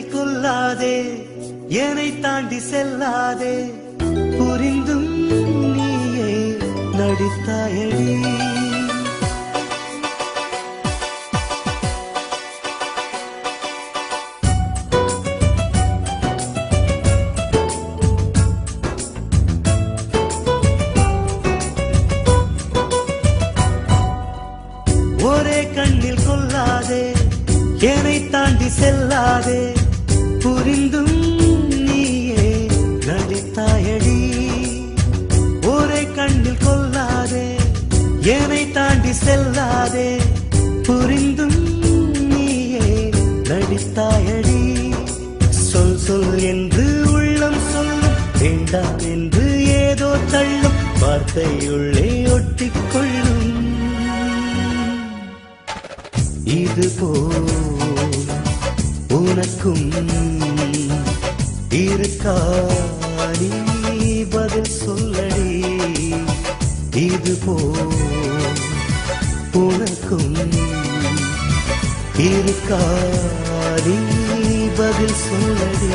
கண்ணில் கொல்லாதே என்னை தாண்டி செல்லாதே புரிந்தும் நீயே நடித்தாயடி ஒரே கண்ணில் கொல்லாதே என்னை தாண்டி செல்லாதே புரிந்தும் நீயே நடித்தாயடி ஒரே கண்ணில் கொல்லாதே என்னை தாண்டி செல்லாதே புரிந்தும் நீயே நடித்தாயடி சொல் சொல் என்று உள்ளம் சொல்லும் வேண்டாம் என்று ஏதோ தள்ளும் வார்த்தையுள்ளே ஒட்டிக்கொள்ளும் இது போல் உனக்கும் இருக்காடி பதில் சொல்லடி இது போல் உனக்கும் இருக்காடி பதில் சொல்லடி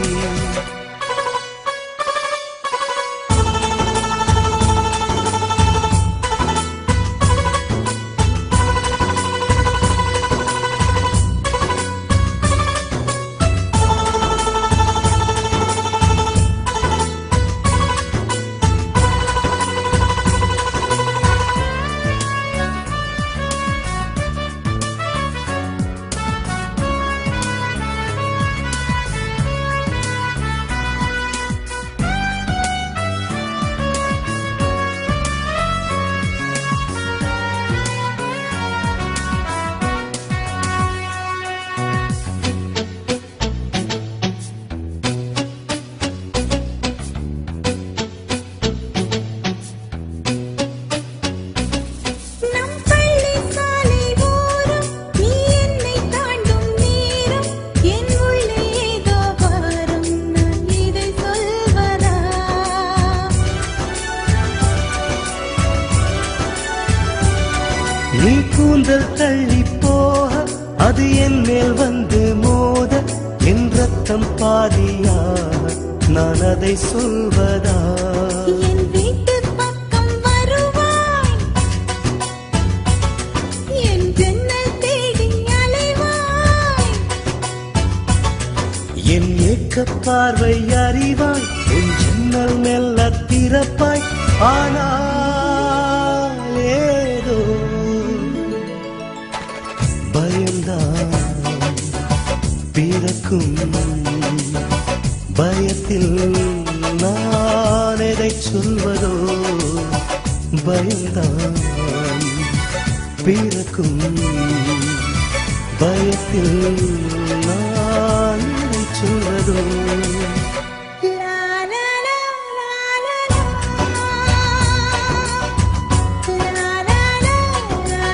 நம் பள்ளி சாலை ஓரம் நீ என்னை தாண்டும் நேரம் என் உள்ளே ஏதோ பாரம் நான் இதை சொல்வதா நீ கூந்தல் தள்ளி போக அது என் மேல் வந்து மோத என் ரத்தம் பாதியாக நான் அதை சொல்வதா என் வீட்டு பக்கம் வருவாய் என் ஜன்னல் தேடி அலைவாய் என் ஏக்க பார்வை அறிவாய் உன் ஜன்னல் மெல்ல திறப்பாய் ஆனால் ஏதோ பயம்தான் பிறக்கும் பயத்தில் நான் எதை சொல்வதோ பயம்தான் பிறக்கும் பயத்தில் நான் எதை சொல்வதோ லா லா லா லா லா லா லா லா லா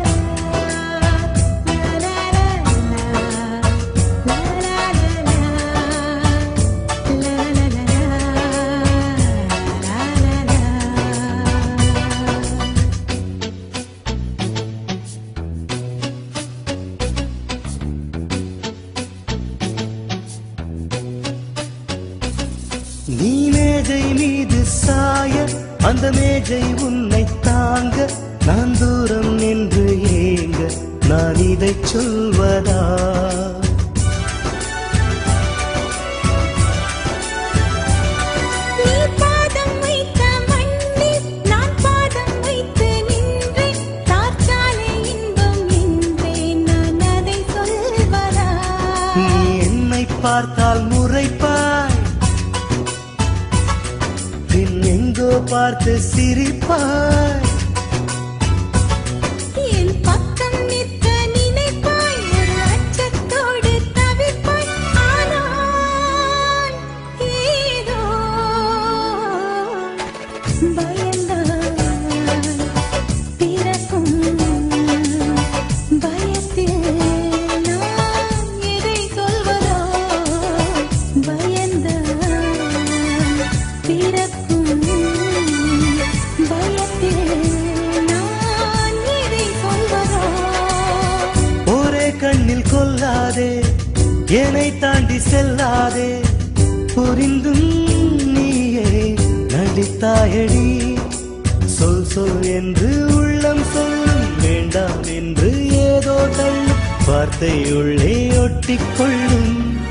நீ மேஜை மீது சாய அந்த மேஜை உன்னை தாங்க நான் தூரம் நின்று ஏங்க நான் இதை சொல்வதா நீ பாதம் வைத்த மண்ணில் நான் பாதம் வைத்து நின்றேன் காற்றாலே இன்பம் நின்றேன் நான் அதை சொல்வதா நீ என்னை பார்த்தால் முறைப்பாய் பின் எங்கோ பார்த்து சிரிப்பாய் என் பக்கம் நிற்க நினைப்பாய் ஒரு அச்சத்தோடு தவிப்பாய் ஆனால் ஏதோ பயந்தான் பிறக்கும் பயத்தில் நான் எதை சொல்வதோ பயந்தான் பிறக்கும் பயத்தில் புரியாதே புரிந்தும் நீயே நடித்தாயடி சொல் சொல் என்று உள்ளம் சொல்லும் வேண்டாம் என்று ஏதோ தள்ளும் வார்த்தை உள்ளே ஒட்டிக்கொள்ளும்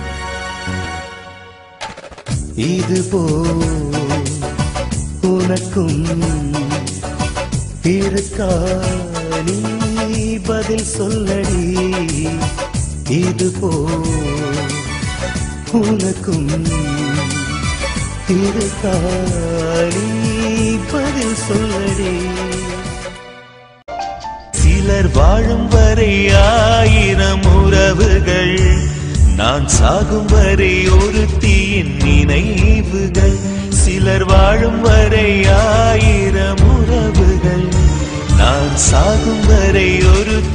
இது போ உனக்கும் இருக்கா நீ பதில் சொல்லடி இது போ உனக்கும் இருக்கா நீ பதில் சொல்லடி சிலர் வாழும் வரை ஆயிரம் உறவுகள் நான் சாகும் வரை ஒரு தீயின் நினைவுகள் சிலர் வாழும் வரை ஆயிரம் உறவுகள் நான் சாகும் வரை ஒரு